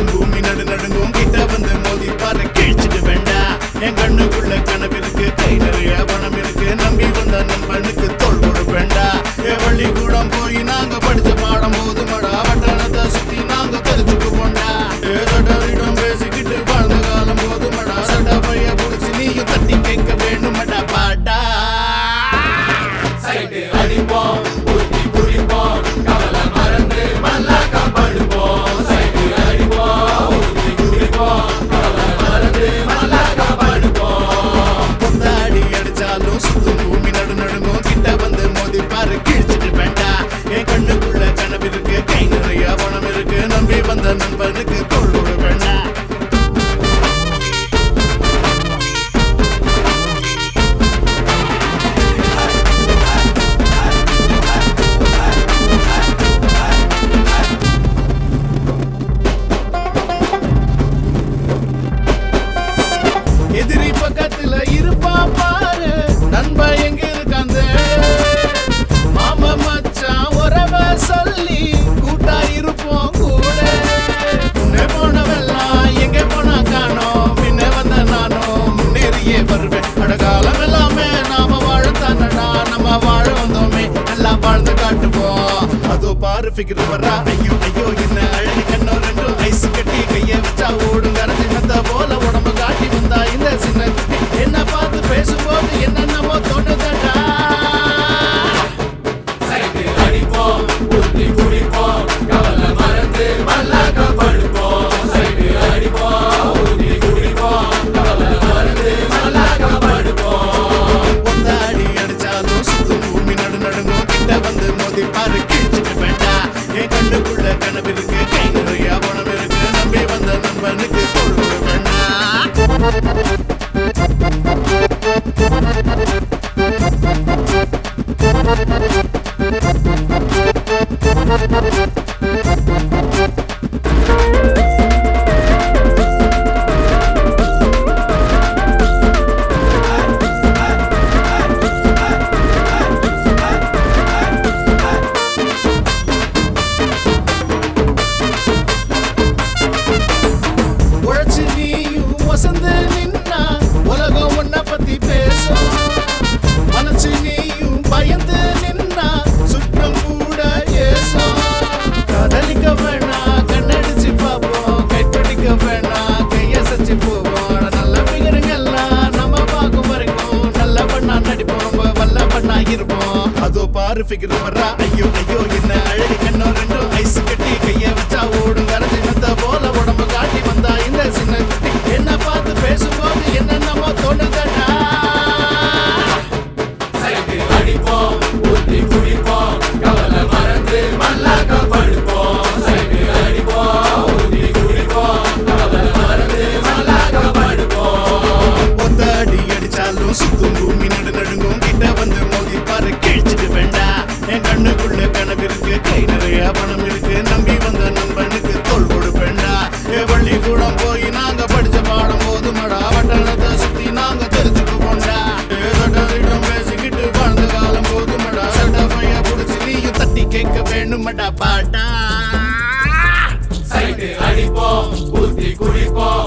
சுத்தும் பூமி நடு நடுங்கும் கிட்ட வந்து மோதி பாரு கிழிச்சிட்டு வேண்டா என் கண்ணுக்குள்ள கனவு இருக்கு கை நிறைய பணம் இருக்கு நம்பி வந்த நண்பனுக்கு தோல் கொடுப்பேண்டா என் பள்ளிக்கூடம் போய் நாங்க படிச்ச பாடம் போதுமடா வட்டணத்தை சுத்தி நாங்க தெரிஞ்சுக்கு போண்டா ஏதோடம் பேசிக்கிட்டு வாழ்ந்த காலம் போதுமடா சட்டா பைய புடிச்சு நீயும் தட்டி கேட்க வேணுமடா பாட்டா சைடு அடிப்போம் ஊத்தி குடிப்போம் கவலை மறந்து மல்லாக்கா படுப்போம் சைடு அடிப்போம் ஊத்தி குடிப்போம் கவலை மறந்து மல்லாக்கா படுப்போம் கொண்டாடி அடிச்சாலும் சுத்தும் பூமி நடு நடுங்கும் கிட்ட வந்து மோதி பாரு கிழிச்சிட்டு வேண்டா என் கண்ணுக்குள்ள கனவு இருக்கு கை நிறைய பணம் இருக்கு நம்பி வந்த நண்பனுக்கு தோல் கொடு வேண்டா எதிரி பக்கத்துல இருப்பா பாரு நண்பா எங்க இருக்காந்த மாமா மச்சான் உறவ சொல்லி கூட்டா இருப்போம் கூட முன்னே போனவெல்லாம் எங்க போனா காணோம் பின்ன வந்த நானும் முன்னேறியே வருவேன் அடகாலம் எல்லாமே நாம வாழத்தானடா நம்ம வாழ வந்தோமே எல்லாம் வாழ்ந்து காட்டுவோம் அதோ பாரு ஃபிகர் வரா ஐயோ ஐயோ என்ன அழகு கண்ணோ ரெண்டும் ஐஸ் கட்டி கைய வச்சா ஓடும் கரைஞ்சி வந்த போல உடம்பு காட்டி வந்தா இந்த சின்ன குட்டி என்ன பார்த்து பேசும்போது என்னென்னமோ தோணுதடா சைடு அடிப்போம் ஊத்தி குடிப்போம் கவலை மறந்து மல்லாக்கா படுப்போம் சைடு அடிப்போம் ஊத்தி குடிப்போம் கவலை மறந்து மல்லாக்கா படுப்போம் கொண்டாடி அடிச்சாலும் சுத்தும் பூமி நடு நடுங்கும் கிட்ட வந்து மோதி பாரு கிழிச்சிட்டு வேண்டா என் கண்ணுக்குள்ள கனவு இருக்கு கை நிறைய பணம் இருக்கு நம்பி வந்த நண்பனுக்கு தோல் கொடு வேண்டா உழைச்சு நீயும் வசந்து நின்னா உலகம் உன்னை பத்தி பேசும் மனசு நீயும் பயந்து நின்னா சுற்றம் கூட ஏசும் காதலிக்க வேணாம் கண்ணடிச்சு பார்ப்போம் கைப்பிடிக்க வேணாம் கையசைச்சு போவோம் ஆனா நல்ல பிகருங்கெல்லாம் நம்ம பார்க்கும் வரைக்கும் நல்ல பண்ணா நடிப்போம் ரொம்ப வல்ல பண்ணா இருப்போம் அதோ பாரு ஃபிகர் வரா ஐயோ ஐயோ என்ன அழகு கண்ணோ ரெண்டும் ஐஸ் கட்டி கைய வச்சா ஓடும் கரைஞ்சி மெத்த போல உடம்பு காட்டி வந்தா இந்த சின்ன குட்டி என்ன பார்த்து பேசும்போது என்னென்னமோ தோணுதடா சைடு அடிப்போம் ஊத்தி குடிப்போம் கவலை மறந்து மல்லாக்கா படுப்போம் சைடு அடிப்போம் ஊத்தி குடிப்போம் கவலை மறந்து மல்லாக்கா படுப்போம் ஒத்தாடி அடிச்சாலும் சுத்தும் பூமி நடு நடுங்கும் கிட்ட வந்து மோதி பாரு கிழிச்சிட்டு வேண்டா என் கண்ணுக்குள்ள கனவு இருக்கு கை நிறைய பணம் இருக்கு நம்பி வந்த நண்பனுக்கு தோல் கொடுப்பேண்டா என் பள்ளிக்கூடம் போய் நாங்க படிச்ச பாடம் போதுமடா வட்டணத்தை சுத்தி நாங்க தெரிஞ்சுக்கு போண்டா ஏதோட்டம் பேசிக்கிட்டு வாழ்ந்த காலம் போதுமடா சட்ட பைய புடிச்சு நீயும் தட்டி கேட்க வேணுமடா பாட்டா சைடு அடிப்போம் ஊத்தி குடிப்போம்